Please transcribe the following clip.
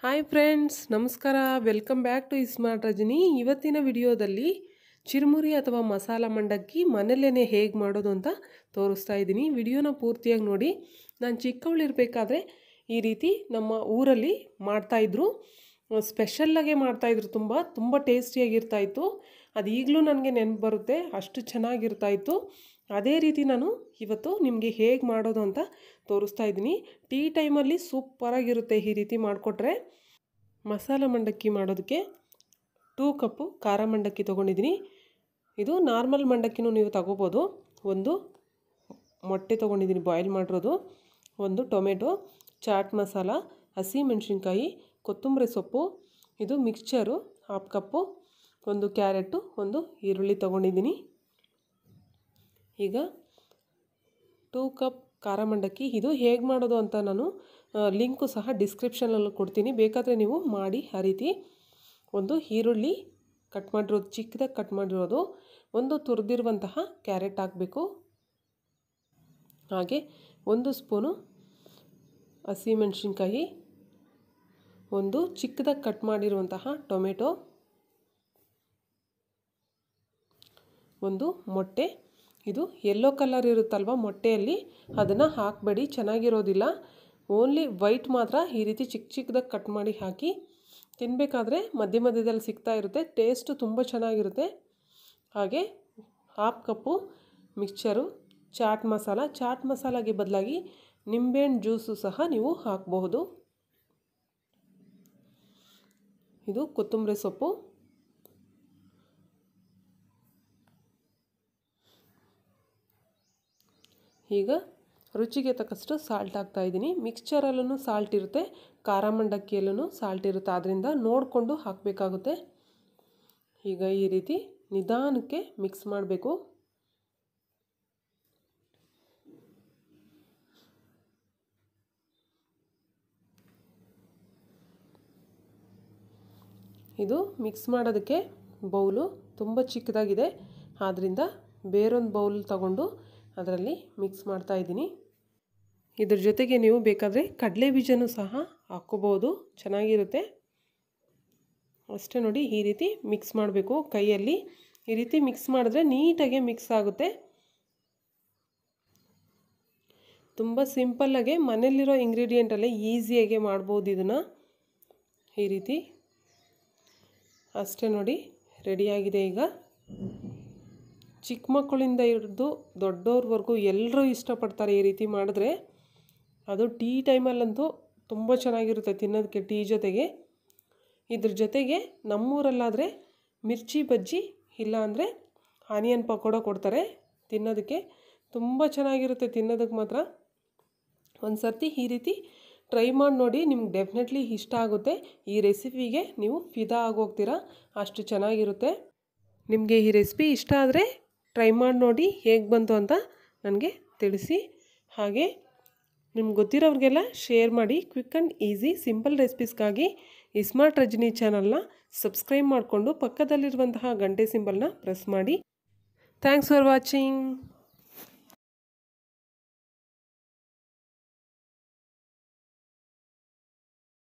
hi friends ನಮಸ್ಕಾರ welcome back to smart Rajani ಇವತ್ತಿನ ವಿಡಿಯೋದಲ್ಲಿ ಚಿರುಮುರಿ ಅಥವಾ ಮಸಾಲ ಮಂಡಕ್ಕಿ ಮನೆಯಲ್ಲೇ ಹೇಗೆ ಮಾಡೋದು ಅಂತ ತೋರಿಸ್ತಾ ಇದ್ದೀನಿ ವಿಡಿಯೋನ ಪೂರ್ತಿಯಾಗಿ ನೋಡಿ ನಾನು ಚಿಕ್ಕವಳಿರಬೇಕಾದ್ರೆ ಈ ರೀತಿ ನಮ್ಮ ಊರಲ್ಲಿ ಮಾಡ್ತಾಯಿದ್ರು ಸ್ಪೆಷಲ್ಲಾಗೆ ಮಾಡ್ತಾಯಿದ್ರು ತುಂಬ ತುಂಬ ಟೇಸ್ಟಿಯಾಗಿರ್ತಾಯಿತ್ತು ಅದು ಈಗಲೂ ನನಗೆ ನೆನಪು ಬರುತ್ತೆ ಅಷ್ಟು ಚೆನ್ನಾಗಿರ್ತಾಯಿತ್ತು ಅದೇ ರೀತಿ ನಾನು ಇವತ್ತು ನಿಮಗೆ ಹೇಗೆ ಮಾಡೋದು ಅಂತ ತೋರಿಸ್ತಾ ಇದ್ದೀನಿ ಟೀ ಟೈಮಲ್ಲಿ ಸೂಪರಾಗಿರುತ್ತೆ ಈ ರೀತಿ ಮಾಡಿಕೊಟ್ರೆ ಮಸಾಲ ಮಂಡಕ್ಕಿ ಮಾಡೋದಕ್ಕೆ ಟೂ ಕಪ್ಪು ಖಾರ ಮಂಡಕ್ಕಿ ತೊಗೊಂಡಿದ್ದೀನಿ ಇದು ನಾರ್ಮಲ್ ಮಂಡಕ್ಕಿನೂ ನೀವು ತಗೋಬೋದು ಒಂದು ಮೊಟ್ಟೆ ತೊಗೊಂಡಿದ್ದೀನಿ ಬಾಯ್ಲ್ ಮಾಡಿರೋದು ಒಂದು ಟೊಮೆಟೊ ಚಾಟ್ ಮಸಾಲ ಹಸಿ ಮೆಣಸಿನ್ಕಾಯಿ ಕೊತ್ತಂಬರಿ ಸೊಪ್ಪು ಇದು ಮಿಕ್ಸ್ಚರು ಹಾಫ್ ಕಪ್ಪು ಒಂದು ಕ್ಯಾರೆಟು ಒಂದು ಈರುಳ್ಳಿ ತೊಗೊಂಡಿದ್ದೀನಿ ಈಗ ಟೂ ಕಪ್ ಖಾರ ಮಂಡಕ್ಕಿ ಇದು ಹೇಗೆ ಮಾಡೋದು ಅಂತ ನಾನು ಲಿಂಕು ಸಹ ಡಿಸ್ಕ್ರಿಪ್ಷನಲ್ಲಿ ಕೊಡ್ತೀನಿ ಬೇಕಾದರೆ ನೀವು ಮಾಡಿ ಆ ರೀತಿ ಒಂದು ಈರುಳ್ಳಿ ಕಟ್ ಮಾಡಿರೋದು ಚಿಕ್ಕದಾಗಿ ಕಟ್ ಮಾಡಿರೋದು ಒಂದು ತುರಿದಿರುವಂತಹ ಕ್ಯಾರೆಟ್ ಹಾಕಬೇಕು ಹಾಗೆ ಒಂದು ಸ್ಪೂನು ಹಸಿಮೆಣಸಿನ್ಕಾಯಿ ಒಂದು ಚಿಕ್ಕದಾಗಿ ಕಟ್ ಮಾಡಿರುವಂತಹ ಟೊಮೆಟೊ ಒಂದು ಮೊಟ್ಟೆ ಇದು ಯೆಲ್ಲೋ ಕಲರ್ ಇರುತ್ತಲ್ವ ಮೊಟ್ಟೆಯಲ್ಲಿ ಅದನ್ನು ಹಾಕಬೇಡಿ ಚೆನ್ನಾಗಿರೋದಿಲ್ಲ ಓನ್ಲಿ ವೈಟ್ ಮಾತ್ರ ಈ ರೀತಿ ಚಿಕ್ಕ ಚಿಕ್ಕದಾಗಿ ಕಟ್ ಮಾಡಿ ಹಾಕಿ ತಿನ್ನಬೇಕಾದ್ರೆ ಮಧ್ಯ ಮಧ್ಯದಲ್ಲಿ ಸಿಗ್ತಾ ಇರುತ್ತೆ ಟೇಸ್ಟು ತುಂಬ ಚೆನ್ನಾಗಿರುತ್ತೆ ಹಾಗೆ half cup mixture chaat masala chaat ಮಸಾಲಾಗೆ ಬದಲಾಗಿ ನಿಂಬೆಹಣ್ಣು ಜ್ಯೂಸು ಸಹ ನೀವು ಹಾಕಬಹುದು ಇದು ಕೊತ್ತಂಬರಿ ಸೊಪ್ಪು ಈಗ ರುಚಿಗೆ ತಕ್ಕಷ್ಟು ಸಾಲ್ಟ್ ಹಾಕ್ತಾ ಇದ್ದೀನಿ ಮಿಕ್ಸ್ಚರಲ್ಲೂ ಸಾಲ್ಟ್ ಇರುತ್ತೆ ಖಾರ ಮಂಡಕ್ಕಿಯಲ್ಲೂ ಸಾಲ್ಟ್ ಇರುತ್ತೆ ಆದ್ದರಿಂದ ನೋಡಿಕೊಂಡು ಹಾಕಬೇಕಾಗುತ್ತೆ ಈಗ ಈ ರೀತಿ ನಿಧಾನಕ್ಕೆ ಮಿಕ್ಸ್ ಮಾಡಬೇಕು ಇದು ಮಿಕ್ಸ್ ಮಾಡೋದಕ್ಕೆ ಬೌಲು ತುಂಬ ಚಿಕ್ಕದಾಗಿದೆ ಆದ್ದರಿಂದ ಬೇರೊಂದು ಬೌಲ್ ತಗೊಂಡು ಅದರಲ್ಲಿ ಮಿಕ್ಸ್ ಮಾಡ್ತಾ ಇದ್ದೀನಿ ಇದ್ರ ಜೊತೆಗೆ ನೀವು ಬೇಕಾದರೆ ಕಡಲೆ ಬೀಜನೂ ಸಹ ಹಾಕ್ಕೋಬೋದು ಚೆನ್ನಾಗಿರುತ್ತೆ ಅಷ್ಟೇ ನೋಡಿ ಈ ರೀತಿ ಮಿಕ್ಸ್ ಮಾಡಬೇಕು ಕೈಯಲ್ಲಿ ಈ ರೀತಿ ಮಿಕ್ಸ್ ಮಾಡಿದ್ರೆ ನೀಟಾಗಿ ಮಿಕ್ಸ್ ಆಗುತ್ತೆ ತುಂಬ ಸಿಂಪಲ್ಲಾಗೆ ಮನೇಲಿರೋ ಇಂಗ್ರೀಡಿಯೆಂಟಲ್ಲೇ ಈಸಿಯಾಗಿ ಮಾಡ್ಬೋದು ಇದನ್ನು ಈ ರೀತಿ ಅಷ್ಟೇ ನೋಡಿ ರೆಡಿಯಾಗಿದೆ ಈಗ ಚಿಕ್ಕ ಮಕ್ಕಳಿಂದ ಹಿಡಿದು ದೊಡ್ಡವ್ರವರೆಗೂ ಎಲ್ಲರೂ ಇಷ್ಟಪಡ್ತಾರೆ ಈ ರೀತಿ ಮಾಡಿದ್ರೆ ಅದು ಟೀ ಟೈಮಲ್ಲಂತೂ ತುಂಬ ಚೆನ್ನಾಗಿರುತ್ತೆ ತಿನ್ನೋದಕ್ಕೆ ಟೀ ಜೊತೆಗೆ ಇದ್ರ ಜೊತೆಗೆ ನಮ್ಮೂರಲ್ಲಾದರೆ ಮಿರ್ಚಿ ಬಜ್ಜಿ ಇಲ್ಲ ಅಂದರೆ ಆನಿಯನ್ ಪಕೋಡ ಕೊಡ್ತಾರೆ ತಿನ್ನೋದಕ್ಕೆ ತುಂಬ ಚೆನ್ನಾಗಿರುತ್ತೆ ತಿನ್ನೋದಕ್ಕೆ ಮಾತ್ರ ಒಂದು ಸರ್ತಿ ಈ ರೀತಿ ಟ್ರೈ ಮಾಡಿ ನೋಡಿ ನಿಮ್ಗೆ ಡೆಫಿನೆಟ್ಲಿ ಇಷ್ಟ ಆಗುತ್ತೆ ಈ ರೆಸಿಪಿಗೆ ನೀವು ಫಿದಾ ಆಗೋಗ್ತೀರಾ ಅಷ್ಟು ಚೆನ್ನಾಗಿರುತ್ತೆ ನಿಮಗೆ ಈ ರೆಸಿಪಿ ಇಷ್ಟ ಆದರೆ ಟ್ರೈ ಮಾಡಿ ನೋಡಿ ಹೇಗೆ ಬಂತು ಅಂತ ನನಗೆ ತಿಳಿಸಿ ಹಾಗೆ ನಿಮ್ಗೆ ಗೊತ್ತಿರೋರಿಗೆಲ್ಲ ಶೇರ್ ಮಾಡಿ ಕ್ವಿಕ್ ಆ್ಯಂಡ್ ಈಸಿ ಸಿಂಪಲ್ ರೆಸಿಪೀಸ್ಗಾಗಿ ಈ ಸ್ಮಾರ್ಟ್ ರಜನಿ ಚಾನಲ್ನ ಸಬ್ಸ್ಕ್ರೈಬ್ ಮಾಡಿಕೊಂಡು ಪಕ್ಕದಲ್ಲಿರುವಂತಹ ಗಂಟೆ ಸಿಂಬಲ್ನ ಪ್ರೆಸ್ ಮಾಡಿ ಥ್ಯಾಂಕ್ಸ್ ಫಾರ್ ವಾಚಿಂಗ್